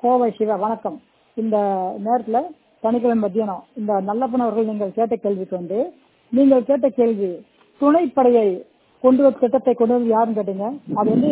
கோவை சிவா வணக்கம் இந்த நேரத்தில் சனிக்கிழமை மத்தியானம் இந்த நல்லப்பன் அவர்கள் நீங்கள் கேட்ட கேள்விக்கு வந்து நீங்கள் கேட்ட கேள்வி துணைப்படையை கொண்டு வர திட்டத்தை கொண்டு வந்து யாருன்னு கேட்டீங்க அது வந்து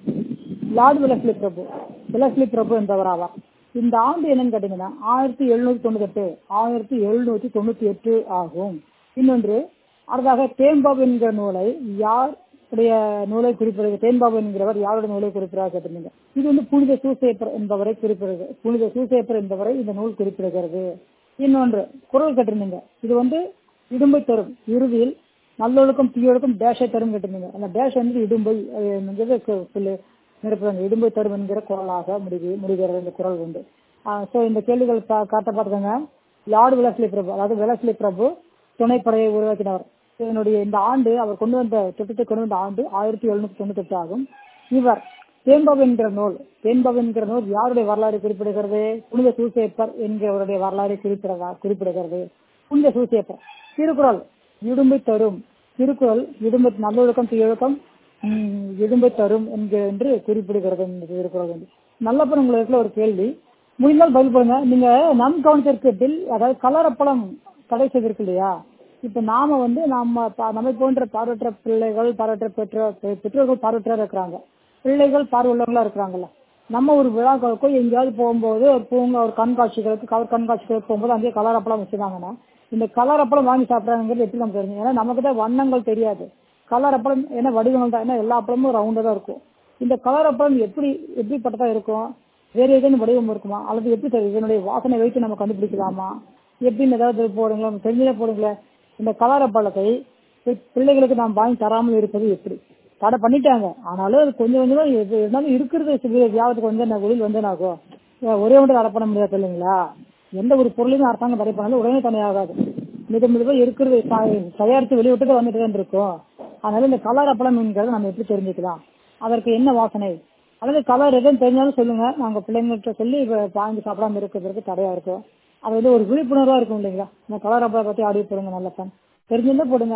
லார்டு விலஸ்லி பிரபு விலஸ்லி பிரபு என்பவர் ஆவார் இந்த ஆண்டு என்னன்னு கேட்டீங்கன்னா ஆயிரத்தி எழுநூத்தி தொண்ணூத்தி எட்டு ஆயிரத்தி எழுநூத்தி தொண்ணூத்தி எட்டு ஆகும் இன்னொன்று அடுத்ததாக தேம்பாபு என்கிற நூலை யாருடைய நூலை குறிப்பிடுகிறது தேம்பாபு என்கிறவர் யாருடைய நூலை குறிப்பிடாக கேட்டிருந்தீங்க இது வந்து புனித சூசேப்பர் என்பவரை குறிப்பிடுகிறது புனித சூசேப்பர் என்பவரை இந்த நூல் குறிப்பிடுகிறது இன்னொன்று குரல் கேட்டிருந்தீங்க இது வந்து இடும்பை தரும் இறுதியில் நல்லொழுக்கம் தீயொழுக்கம் டேஷை தரும் கேட்டிருந்தீங்க அந்த டேஷ் வந்து இடும்பை என்கிறது நிரப்புறாங்க இடும்பை தரும் என்கிற குரலாக முடிவு முடிகிறது இந்த குரல் உண்டு ஸோ இந்த கேள்விகள் காட்ட பார்த்துக்கோங்க லார்டு விலஸ்லி பிரபு அதாவது விலஸ்லி பிரபு துணைப்படையை உருவாக்கினவர் இதனுடைய இந்த ஆண்டு அவர் கொண்டு வந்த திட்டத்தை கொண்டு வந்த ஆண்டு ஆயிரத்தி எழுநூத்தி தொண்ணூத்தி எட்டு ஆகும் இவர் தேன்பாபு என்கிற நூல் தேன்பாபு என்கிற நூல் யாருடைய வரலாறு குறிப்பிடுகிறது புனித சூசேப்பர் என்கிறவருடைய வரலாறு குறிப்பிட குறிப்பிடுகிறது புனித சூசேப்பர் திருக்குறள் இடும்பை தரும் திருக்குறள் இடும்பை நல்லொழுக்கம் தீயொழுக்கம் இடும்பை தரும் என்று குறிப்பிடுகிறது இந்த திருக்குறள் வந்து நல்லப்பன் உங்களுக்கு ஒரு கேள்வி முடிந்தால் பதில் பண்ணுங்க நீங்க நம் கவனத்திற்கு பில் அதாவது கலரப்பழம் தடை செய்திருக்கு இல்லையா இப்ப நாம வந்து நம்ம நம்மை போன்ற பார்வற்ற பிள்ளைகள் பார்வற்ற பெற்றோர் பெற்றோர்கள் பார்வற்ற இருக்கிறாங்க பிள்ளைகள் பார்வையுள்ளவங்களா இருக்கிறாங்கல்ல நம்ம ஒரு விழாக்களுக்கோ எங்கேயாவது போகும்போது ஒரு பூங்க ஒரு கண்காட்சிகளுக்கு கவர் கண்காட்சிகளுக்கு போகும்போது அங்கேயே கலர் அப்பளம் வச்சுருந்தாங்கன்னா இந்த கலர் அப்பளம் வாங்கி சாப்பிட்றாங்கிறது எப்படி நம்ம தெரியும் ஏன்னா நமக்கு தான் வண்ணங்கள் தெரியாது கலர் அப்பளம் ஏன்னா வடிவங்கள் தான் ஏன்னா எல்லா அப்பளமும் ரவுண்டாக தான் இருக்கும் இந்த கலர் அப்பளம் எப்படி எப்படிப்பட்டதா இருக்கும் வேறு ஏதேனும் வடிவம் இருக்குமா அல்லது எப்படி தெரியும் இதனுடைய வாசனை வைத்து நம்ம கண்டுபிடிக்கலாமா எப்படின்னு ஏதாவது போடுங்களா தெரிஞ்சதே போடுங்களேன் இந்த கலர் அப்பளத்தை பிள்ளைகளுக்கு நாம் வாங்கி தராமல் இருப்பது எப்படி தடை பண்ணிட்டாங்க ஆனாலும் அது கொஞ்சம் கொஞ்சமா இருந்தாலும் இருக்கிறது வியாபத்துக்கு வந்து வெளியில் வந்து ஆகும் ஒரே ஒன்று தடை பண்ண முடியாது இல்லைங்களா எந்த ஒரு பொருளையும் அரசாங்கம் தடை பண்ணாலும் உடனே தனியாகாது மிக மிக இருக்கிறது தயாரித்து வெளியிட்டு வந்துட்டு தான் இருக்கும் அதனால இந்த கலர் அப்பளம் என்கிறத நம்ம எப்படி தெரிஞ்சுக்கலாம் அதற்கு என்ன வாசனை அல்லது கலர் எதுவும் தெரிஞ்சாலும் சொல்லுங்க நாங்க பிள்ளைங்கள்ட்ட சொல்லி வாங்கி சாப்பிடாம இருக்கிறதுக்கு தடையா இருக்கும் அது வந்து ஒரு விழிப்புணர்வா இருக்கும் இல்லைங்களா இந்த கலர் அப்பளம் பத்தி ஆடி போடுங்க நல்ல பண் தெரிஞ்சிருந்தா போடுங்க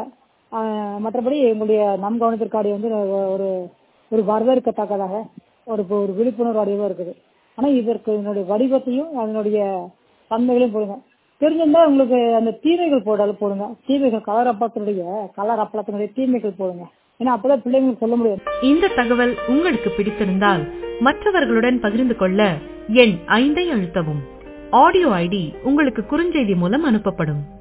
மற்றபடி எங்களுடைய நம் கவனத்திற்கு ஆடி வந்து ஒரு ஒரு வரவேற்கத்தக்கதாக ஒரு ஒரு விழிப்புணர்வு ஆடியவா இருக்குது ஆனா இதற்கு என்னுடைய வடிவத்தையும் அதனுடைய தன்மைகளையும் போடுங்க தெரிஞ்சிருந்தா உங்களுக்கு அந்த தீமைகள் போடாலும் போடுங்க தீமைகள் கலர் அப்பளத்தினுடைய கலர் அப்பளத்தினுடைய தீமைகள் போடுங்க ஏன்னா அப்பதான் பிள்ளைங்களுக்கு சொல்ல முடியும் இந்த தகவல் உங்களுக்கு பிடித்திருந்தால் மற்றவர்களுடன் பகிர்ந்து கொள்ள எண் ஐந்தை அழுத்தவும் ஆடியோ ஐடி உங்களுக்கு குறுஞ்செய்தி மூலம் அனுப்பப்படும்